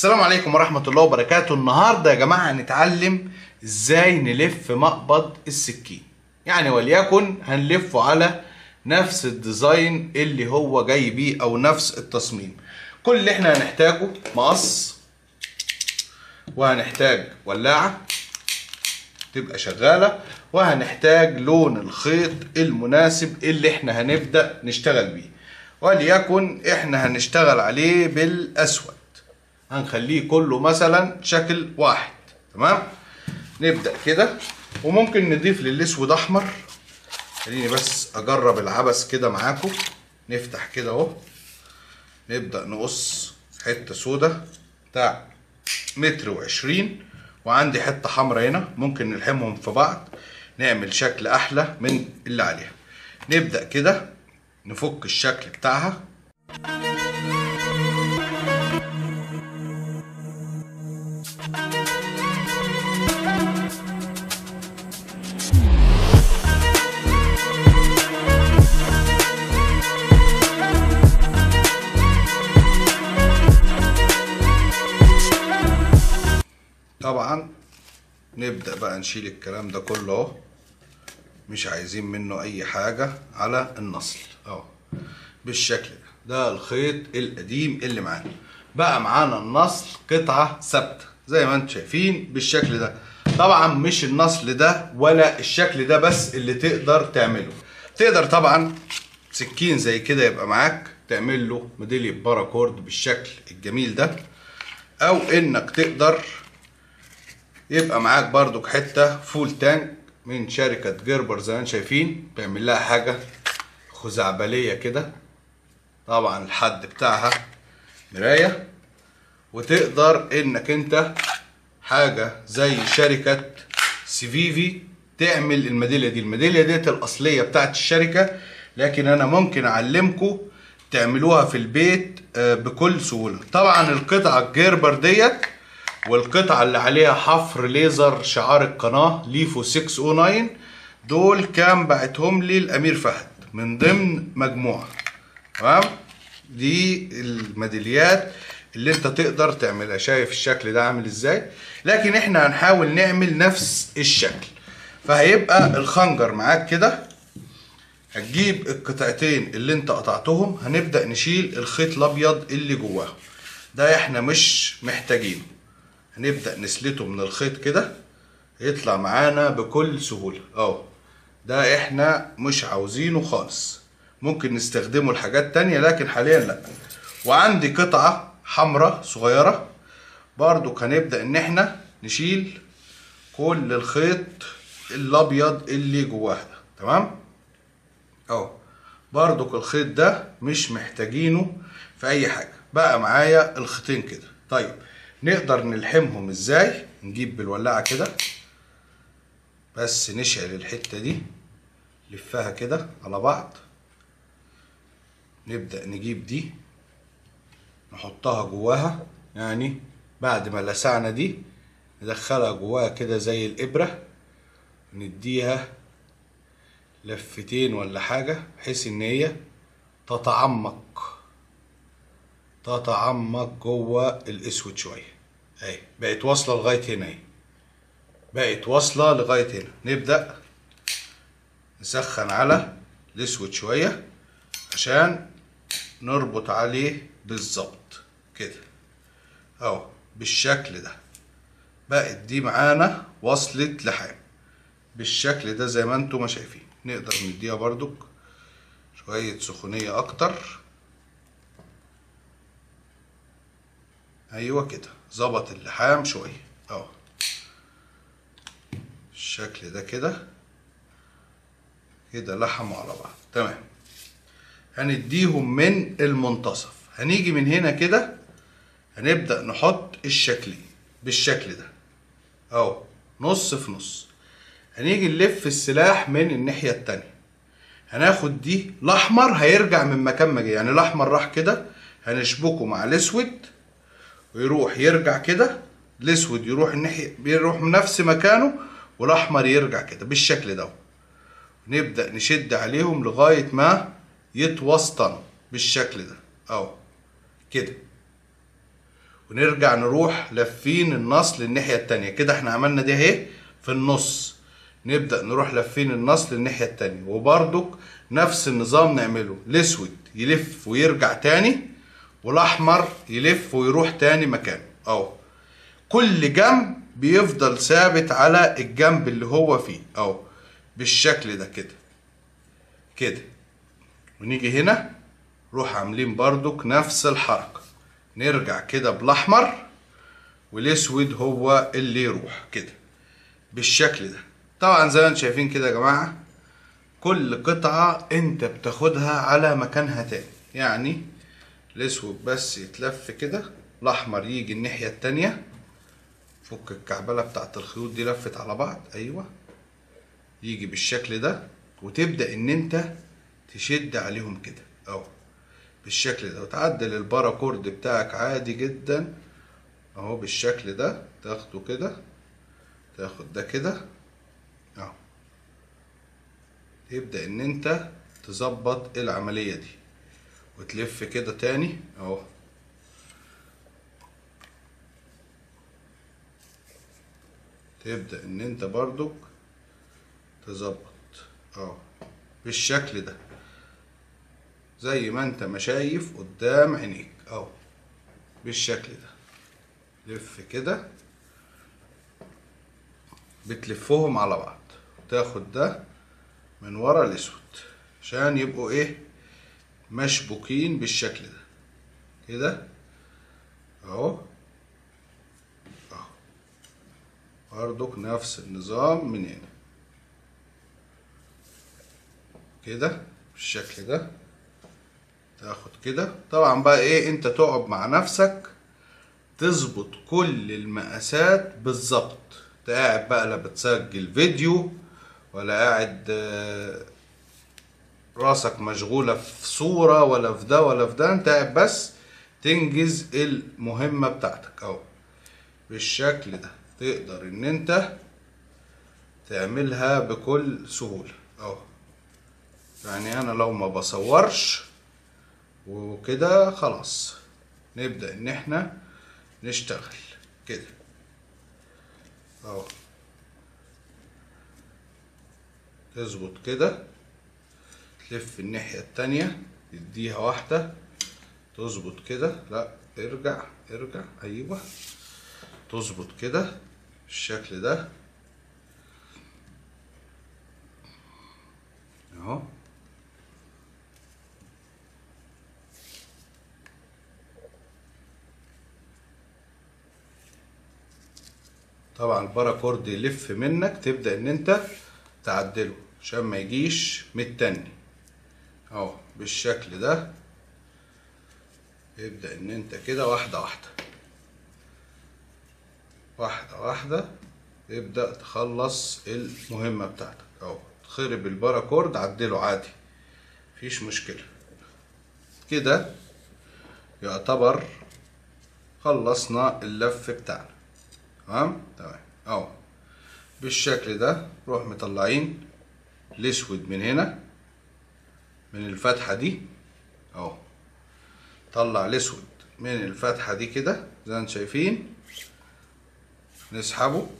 السلام عليكم ورحمة الله وبركاته النهاردة يا جماعة هنتعلم ازاي نلف مقبض السكين يعني وليكن هنلفه على نفس الديزاين اللي هو جاي بيه او نفس التصميم كل اللي احنا هنحتاجه مقص وهنحتاج ولاعة تبقى شغالة وهنحتاج لون الخيط المناسب اللي احنا هنبدأ نشتغل بيه وليكن احنا هنشتغل عليه بالاسود هنخليه كله مثلا شكل واحد تمام نبدأ كده وممكن نضيف للاسود احمر خليني بس اجرب العبث كده معاكم نفتح كده اهو نبدأ نقص حتة سودة بتاع متر وعشرين وعندي حتة حمرا هنا ممكن نلحمهم في بعض نعمل شكل احلى من اللي عليها نبدأ كده نفك الشكل بتاعها طبعا نبدأ بقى نشيل الكلام ده كله اهو مش عايزين منه اي حاجة على النصل اهو بالشكل ده ده الخيط القديم اللي معانا بقى معانا النصل قطعة ثابتة زي ما انتم شايفين بالشكل ده طبعا مش النصل ده ولا الشكل ده بس اللي تقدر تعمله تقدر طبعا سكين زي كده يبقى معاك تعمل له ميدالية باراكورد بالشكل الجميل ده او انك تقدر يبقى معاك برضك حته فول تانك من شركه جيربر زي ما انتم شايفين بيعمل لها حاجه خزعبليه كده طبعا الحد بتاعها مرايه وتقدر انك انت حاجه زي شركه سيفيفي تعمل الميداليه دي الميداليه ديت الاصليه بتاعت الشركه لكن انا ممكن اعلمكم تعملوها في البيت بكل سهوله طبعا القطعه الجيربر ديت والقطعة اللي عليها حفر ليزر شعار القناة ليفو 609 دول كان بعتهم لي الأمير فهد من ضمن مجموعة تمام دي الميداليات اللي انت تقدر تعملها شايف الشكل ده عامل ازاي لكن احنا هنحاول نعمل نفس الشكل فهيبقى الخنجر معاك كده هتجيب القطعتين اللي انت قطعتهم هنبدأ نشيل الخيط الابيض اللي جواه ده احنا مش محتاجينه هنبدأ نسلته من الخيط كده يطلع معانا بكل سهولة اهو ده احنا مش عاوزينه خالص ممكن نستخدمه لحاجات تانية لكن حاليا لا وعندي قطعة حمراء صغيرة برضو هنبدأ ان احنا نشيل كل الخيط الابيض اللي جواها ده تمام اهو برضو الخيط ده مش محتاجينه في اي حاجة بقى معايا الخيطين كده طيب نقدر نلحمهم ازاي نجيب بالولاعة كده بس نشعل الحتة دي لفها كده على بعض نبدأ نجيب دي نحطها جواها يعني بعد ما لسعنا دي ندخلها جواها كده زي الإبرة نديها لفتين ولا حاجة بحيث إن هي تتعمق تتعمق جوه الاسود شويه اهي بقت واصله لغايه هنا اهي بقت واصله لغايه هنا نبدا نسخن على الاسود شويه عشان نربط عليه بالظبط كده اهو بالشكل ده بقت دي معانا وصلت لحام بالشكل ده زي ما انتم ما شايفين نقدر نديها بردك شويه سخونيه اكتر ايوه كده ظبط اللحام شويه اهو الشكل ده كده كده لحموا على بعض تمام هنديهم من المنتصف هنيجي من هنا كده هنبدأ نحط الشكلين بالشكل ده اهو نص في نص هنيجي نلف السلاح من الناحية التانية هناخد دي الاحمر هيرجع من مكان ما جه يعني الاحمر راح كده هنشبكه مع الاسود ويروح يرجع كده الاسود يروح الناحيه بيروح من نفس مكانه والاحمر يرجع كده بالشكل ده نبدا نشد عليهم لغايه ما يتوسطن بالشكل ده اهو كده ونرجع نروح لافين النصل الناحية التانية كده احنا عملنا دي اهي في النص نبدأ نروح لافين النصل الناحية التانية وبرضك نفس النظام نعمله الاسود يلف ويرجع تاني والاحمر يلف ويروح تاني مكانه اهو كل جنب بيفضل ثابت على الجنب اللي هو فيه اهو بالشكل ده كده كده ونيجي هنا نروح عاملين بردك نفس الحركة نرجع كده بالاحمر والاسود هو اللي يروح كده بالشكل ده طبعا زي ما انتم شايفين كده يا جماعة كل قطعة انت بتاخدها على مكانها تاني يعني الاسود بس يتلف كده الاحمر يجي الناحية التانية فك الكعبلة بتاعت الخيوط دي لفت على بعض ايوه يجي بالشكل ده وتبدأ ان انت تشد عليهم كده اهو بالشكل ده وتعدل الباراكورد بتاعك عادي جدا اهو بالشكل ده تاخده كده تاخد ده كده اهو تبدأ ان انت تظبط العملية دي وتلف كده تاني اهو تبدأ ان انت برضك تظبط اهو بالشكل ده زي ما انت ما شايف قدام عينيك اهو بالشكل ده لف كده بتلفهم على بعض تاخد ده من ورا الاسود عشان يبقوا ايه مشبوكين بالشكل ده كده اهو اهو برضك نفس النظام من هنا كده بالشكل ده تاخد كده طبعا بقى ايه انت تقعد مع نفسك تظبط كل المقاسات بالظبط انت قاعد بقى لا بتسجل فيديو ولا قاعد آه، راسك مشغولة في صورة ولا في ده ولا في ده انت قاعد بس تنجز المهمة بتاعتك اهو بالشكل ده تقدر ان انت تعملها بكل سهولة اهو يعني انا لو ما بصورش وكده خلاص نبدأ ان احنا نشتغل كده اهو تظبط كده تلف الناحية التانية تديها واحدة تظبط كده لا ارجع ارجع ايوه تظبط كده بالشكل ده اهو طبعا الباراكورد يلف منك تبدأ ان انت تعدله عشان ما يجيش متني اهو بالشكل ده يبدأ ان انت كده واحدة واحدة واحدة واحدة تبدأ تخلص المهمة بتاعتك اهو تخرب الباراكورد عدله عادي مفيش مشكلة كده يعتبر خلصنا اللف بتاعنا تمام تمام اهو بالشكل ده نروح مطلعين الاسود من هنا من الفتحة دي اهو طلع الاسود من الفتحة دي كده زي ما انتم شايفين نسحبه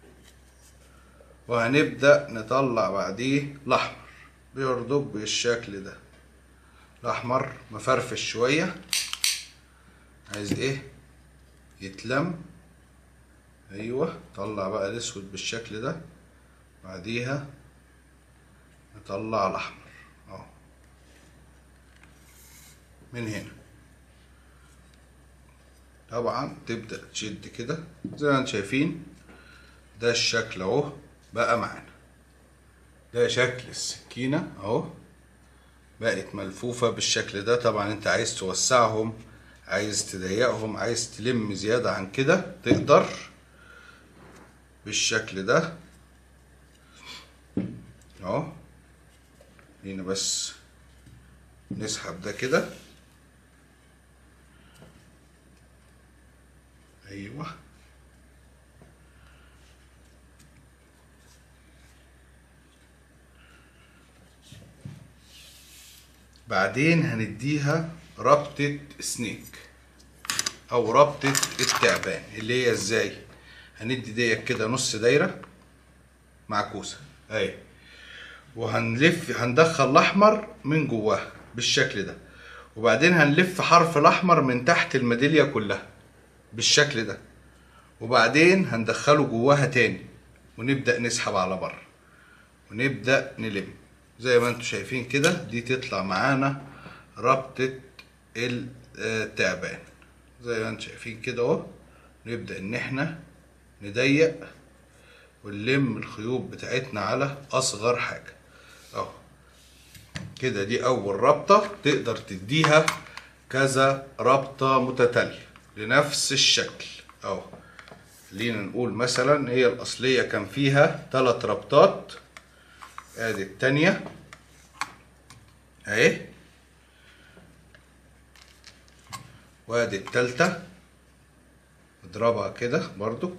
وهنبدأ نطلع بعديه الأحمر بيردك بالشكل ده الأحمر مفرفش شوية عايز ايه يتلم ايوه طلع بقى الاسود بالشكل ده بعديها نطلع الاحمر اهو من هنا طبعا تبدأ تشد كده زي ما انتم شايفين ده الشكل اهو بقى معانا ده شكل السكينة اهو بقت ملفوفة بالشكل ده طبعا انت عايز توسعهم عايز تضيقهم عايز تلم زيادة عن كده تقدر بالشكل ده اهو هنا بس نسحب ده كده ايوه بعدين هنديها ربطة سنيك او ربطة التعبان اللي هي ازاي هندي ديت كده نص دايرة معكوسة اهي وهنلف هندخل الاحمر من جواها بالشكل ده وبعدين هنلف حرف الاحمر من تحت الميدالية كلها بالشكل ده وبعدين هندخله جواها تاني ونبدأ نسحب على بره ونبدأ نلم زي ما انتم شايفين كده دي تطلع معانا ربطة التعبان زي ما انتم شايفين كده اهو نبدأ ان احنا نضيق ونلم الخيوط بتاعتنا على اصغر حاجة اهو كده دي اول ربطة تقدر تديها كذا ربطة متتالية لنفس الشكل اهو خلينا نقول مثلا هي الاصلية كان فيها ثلاث ربطات ادي التانية اهي وادي التالتة اضربها كده برضك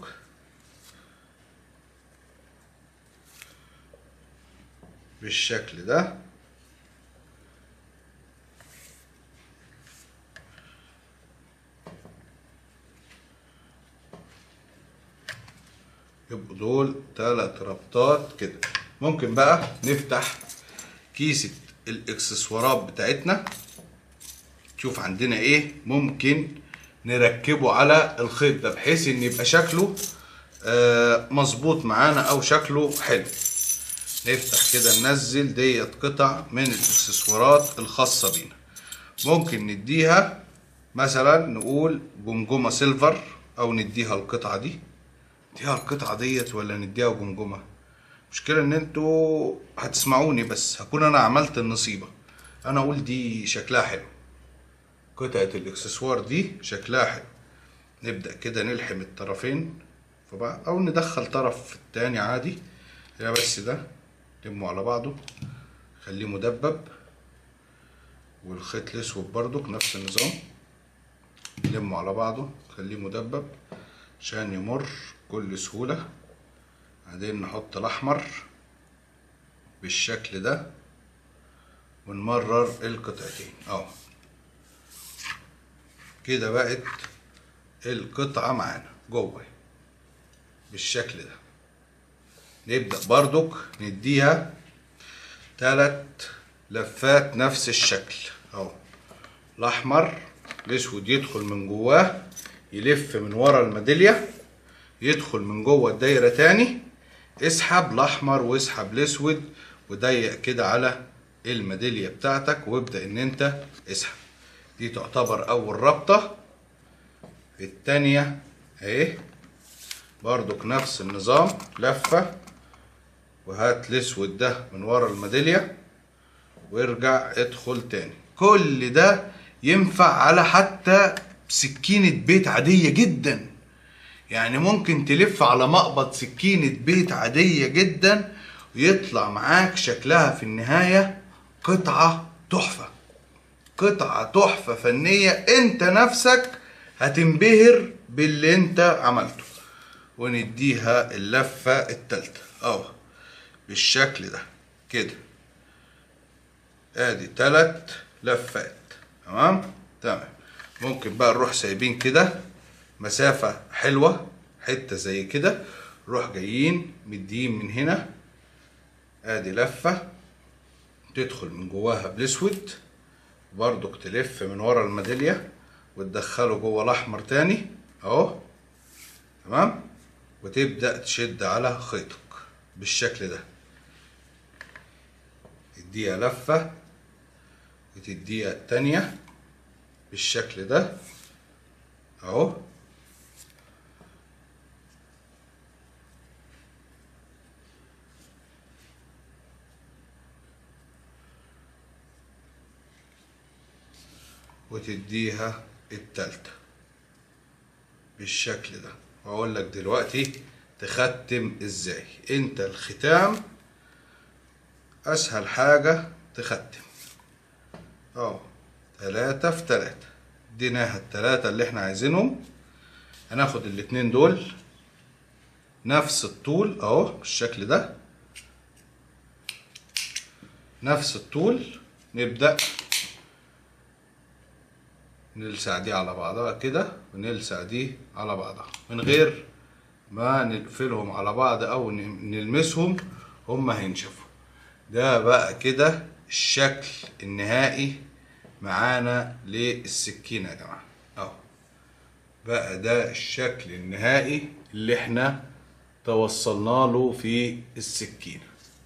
بالشكل ده يبقوا دول تلات ربطات كده ممكن بقى نفتح كيسة الاكسسوارات بتاعتنا شوف عندنا ايه ممكن نركبه على الخيط ده بحيث ان يبقى شكله آه مظبوط معانا او شكله حلو نفتح كده ننزل ديت قطع من الاكسسوارات الخاصة بينا ممكن نديها مثلا نقول جمجمة سيلفر او نديها القطعة دي نديها القطعة ديت ولا نديها جمجمة مشكلة ان انتوا هتسمعوني بس هكون انا عملت النصيبة انا اقول دي شكلها حلو قطعة الاكسسوار دي شكلها حلو نبدأ كده نلحم الطرفين في بعض او ندخل طرف التاني عادي هي بس ده لمه على بعضه خليه مدبب والخيط الاسود برضو نفس النظام لمه على بعضه خليه مدبب عشان يمر بكل سهولة بعدين نحط الأحمر بالشكل ده ونمرر القطعتين اهو كده بقت القطعة معانا جوه بالشكل ده نبدأ بردك نديها تلات لفات نفس الشكل اهو الأحمر الأسود يدخل من جواه يلف من ورا الميدالية يدخل من جوه الدايرة تاني اسحب الأحمر واسحب الأسود وضيق كده على الميدالية بتاعتك وابدأ إن أنت اسحب دي تعتبر أول ربطة التانية أهي برضك نفس النظام لفة وهات الأسود ده من ورا الميدالية وارجع ادخل تاني كل ده ينفع على حتى سكينة بيت عادية جدا يعني ممكن تلف على مقبض سكينة بيت عادية جدا ويطلع معاك شكلها في النهاية قطعة تحفة قطعة تحفة فنية انت نفسك هتنبهر باللي انت عملته ونديها اللفة التالتة اهو بالشكل ده كده ادي تلات لفات تمام تمام ممكن بقى نروح سايبين كده مسافة حلوة حتة زي كده نروح جايين مديين من هنا ادي لفة تدخل من جواها بالاسود برضك تلف من ورا الميدالية وتدخله جوه الاحمر تاني اهو تمام وتبدأ تشد على خيطك بالشكل ده تديها لفة وتديها التانية بالشكل ده اهو وتديها التالتة بالشكل ده واقول لك دلوقتي تختم ازاي انت الختام اسهل حاجة تختم اه تلاتة في تلاتة اديناها التلاتة اللي احنا عايزينهم هناخد الاتنين دول نفس الطول اهو بالشكل ده نفس الطول نبدأ نلسع دي على بعضها كده ونلسع دي على بعضها من غير ما نقفلهم على بعض او ن- نلمسهم هما هينشفوا ده بقى كده الشكل النهائي معانا للسكينة يا جماعة اهو بقى ده الشكل النهائي اللي احنا توصلنا له في السكينة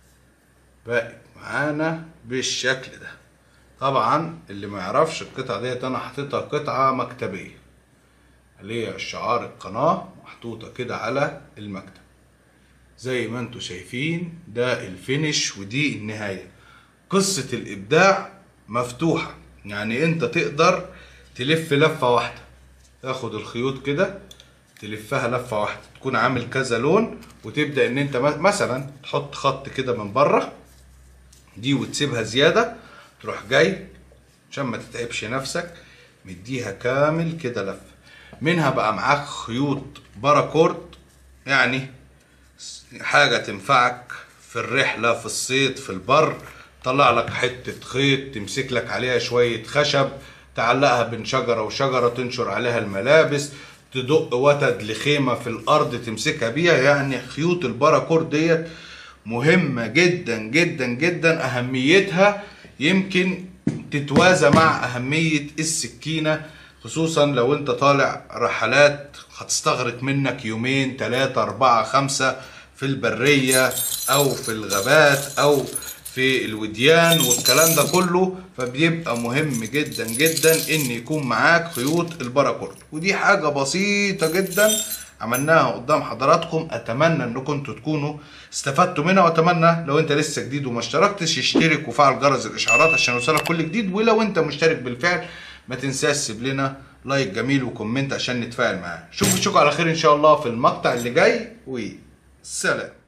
بقت معانا بالشكل ده طبعا اللي ما يعرفش القطعة ديت انا حاططها قطعة مكتبية اللي هي شعار القناة محطوطة كده على المكتب زي ما انتوا شايفين ده الفينش ودي النهاية قصة الإبداع مفتوحة يعني انت تقدر تلف لفة واحدة تاخد الخيوط كده تلفها لفة واحدة تكون عامل كذا لون وتبدأ ان انت م- مثلا تحط خط كده من بره دي وتسيبها زيادة تروح جاي عشان ما تتعبش نفسك مديها كامل كده لفة منها بقى معاك خيوط باراكورد يعني حاجة تنفعك في الرحلة في الصيد في البر طلع لك حتة خيط تمسك لك عليها شوية خشب تعلقها بين شجرة وشجرة تنشر عليها الملابس تدق وتد لخيمة في الأرض تمسكها بيها يعني خيوط الباراكور ديت مهمة جدا جدا جدا أهميتها يمكن تتوازى مع أهمية السكينة خصوصا لو انت طالع رحلات هتستغرق منك يومين تلاتة أربعة خمسة في البرية أو في الغابات أو في الوديان والكلام ده كله فبيبقى مهم جدا جدا ان يكون معاك خيوط الباراكورد ودي حاجة بسيطة جدا عملناها قدام حضراتكم اتمنى انكم انتوا تكونوا استفدتوا منها واتمنى لو انت لسه جديد وما اشتركتش اشترك وفعل جرس الاشعارات عشان يوصلك كل جديد ولو انت مشترك بالفعل ما تنساش تسيب لنا لايك جميل وكومنت عشان نتفاعل معاه شوفوا اشوفكم على خير ان شاء الله في المقطع اللي جاي وسلام